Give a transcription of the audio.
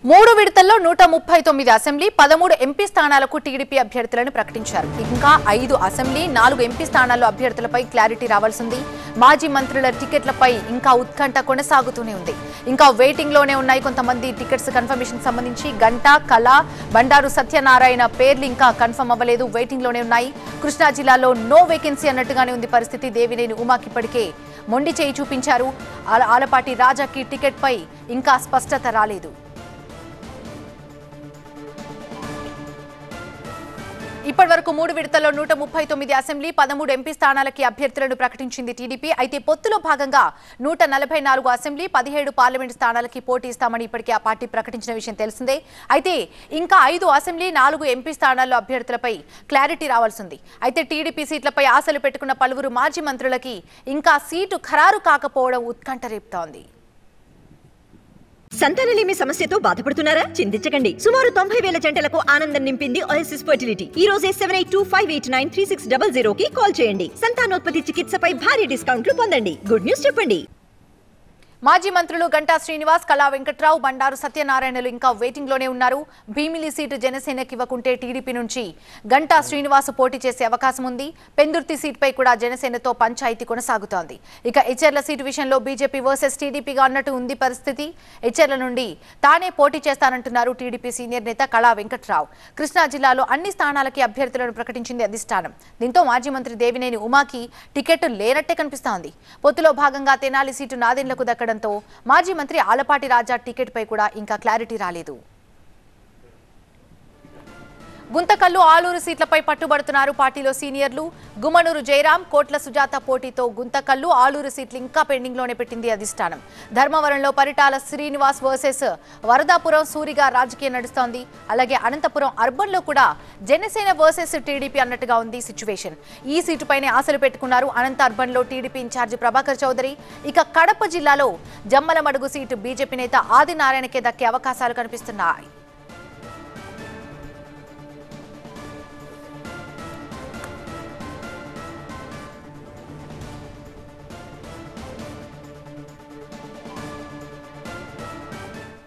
మూడు విడతల్లో నూట ముప్పై తొమ్మిది అసెంబ్లీ పదమూడు ఎంపీ స్థానాలకు టీడీపీ అభ్యర్థులను ప్రకటించారు ఇంకా ఐదు అసెంబ్లీ నాలుగు ఎంపీ స్థానాల్లో అభ్యర్థులపై క్లారిటీ రావాల్సింది మాజీ మంత్రుల టికెట్లపై ఇంకా ఉత్కంఠ కొనసాగుతూనే ఉంది ఇంకా వెయిటింగ్ లోనే ఉన్నాయి కొంతమంది టికెట్స్ కన్ఫర్మేషన్ సంబంధించి గంట కళ బండారు సత్యనారాయణ పేర్లు ఇంకా కన్ఫర్మ్ అవ్వలేదు వెయిటింగ్ లోనే ఉన్నాయి కృష్ణా జిల్లాలో నో వేకెన్సీ అన్నట్టుగానే ఉంది పరిస్థితి దేవినేని ఉమాకి ఇప్పటికే మొండి చేయి చూపించారు ఆల- ఆలపాటి రాజాకి టికెట్ పై ఇంకా స్పష్టత రాలేదు ఇప్పటి వరకు మూడు విడతల్లో నూట ముప్పై తొమ్మిది అసెంబ్లీ పదమూడు ఎంపీ స్థానాలకి అభ్యర్థులను ప్రకటించింది టీడీపీ అయితే పొత్తులో భాగంగా నూట నలభై నాలుగు అసెంబ్లీ పదిహేడు పార్లమెంట్ స్థానాలకి పోటీ ఇస్తామని ఇప్పటికే ఆ పార్టీ ప్రకటించిన విషయం తెలిసిందే అయితే ఇంకా ఐదు అసెంబ్లీ నాలుగు ఎంపీ స్థానాల్లో అభ్యర్థులపై క్లారిటీ రావాల్సింది అయితే టీడీపీ సీట్లపై ఆశలు పెట్టుకున్న పలువురు మాజీ మంత్రులకి ఇంకా సీటు ఖరారు కాకపోవడం ఉత్కంఠ రేపుతోంది సంతానలేమి సమస్యతో బాధపడుతున్నారా చింతించకండి సుమారు తొంభై వేల జంటలకు ఆనందం నింపింది ఓఎస్ఎస్ ఫర్టిలిటీ ఈ రోజే seven eight two five eight nine three six double zero కి కాల్ చేయండి సంతానోత్పత్తి చికిత్సపై భారీ డిస్కౌంట్లు పొందండి గుడ్ న్యూస్ చెప్పండి మాజీ మంత్రులు గంటా శ్రీనివాస్ కళా వెంకట్రావు బండారు సత్యనారాయణలు ఇంకా వెయిటింగ్ లోనే ఉన్నారు భీమిలి సీటు జనసేనకి ఇవ్వకుంటే టీడీపీ నుంచి గంటా శ్రీనివాస్ పోటీ చేసే అవకాశం ఉంది పెందుర్తి సీటుపై కూడా జనసేనతో పంచాయతీ కొనసాగుతోంది ఇక హెచ్ఎర్ల సీటు విషయంలో బీజేపీ వర్సెస్ టీడీపీగా అన్నట్టు ఉంది పరిస్థితి హెచ్ఎర్ల నుండి తానే పోటీ చేస్తానంటున్నారు టీడీపీ సీనియర్ నేత కళా వెంకట్రావు కృష్ణా జిల్లాలో అన్ని స్థానాలకి అభ్యర్థులను ప్రకటించింది అధిష్టానం దీంతో మాజీ మంత్రి దేవినేని ఉమాకి టికెట్ లేనట్టే కనిపిస్తోంది పొత్తులో భాగంగా తెనాలి సీటు నాదెండ్లకు దక్కడంతో మాజీ మంత్రి ఆలపాటి రాజా టికెట్ పై కూడా ఇంకా క్లారిటీ రాలేదు గుంతకల్లు ఆలూరు సీట్లపై పట్టుబడుతున్నారు పార్టీలో సీనియర్లు గుమ్మనూరు జయరాం కోట్ల సుజాత పోటీతో గుంతకల్లు ఆలూరు సీట్లు ఇంకా పెండింగ్ లోనే పెట్టింది అధిష్టానం ధర్మవరంలో పరిటాల శ్రీనివాస్ వర్సెస్ వరదాపురం సూరిగా రాజకీయం నడుస్తోంది అలాగే అనంతపురం అర్బన్ లో కూడా జనసేన వర్సెస్ టీడీపీ అన్నట్టుగా ఉంది సిచ్యువేషన్ ఈ సీటుపైనే ఆశలు పెట్టుకున్నారు అనంత అర్బన్ లో టీడీపీ ఇన్ఛార్జి ప్రభాకర్ చౌదరి ఇక కడప జిల్లాలో జమ్మలమడుగు సీటు బీజేపీ నేత ఆదినారాయణకే దక్కే అవకాశాలు కనిపిస్తున్నాయి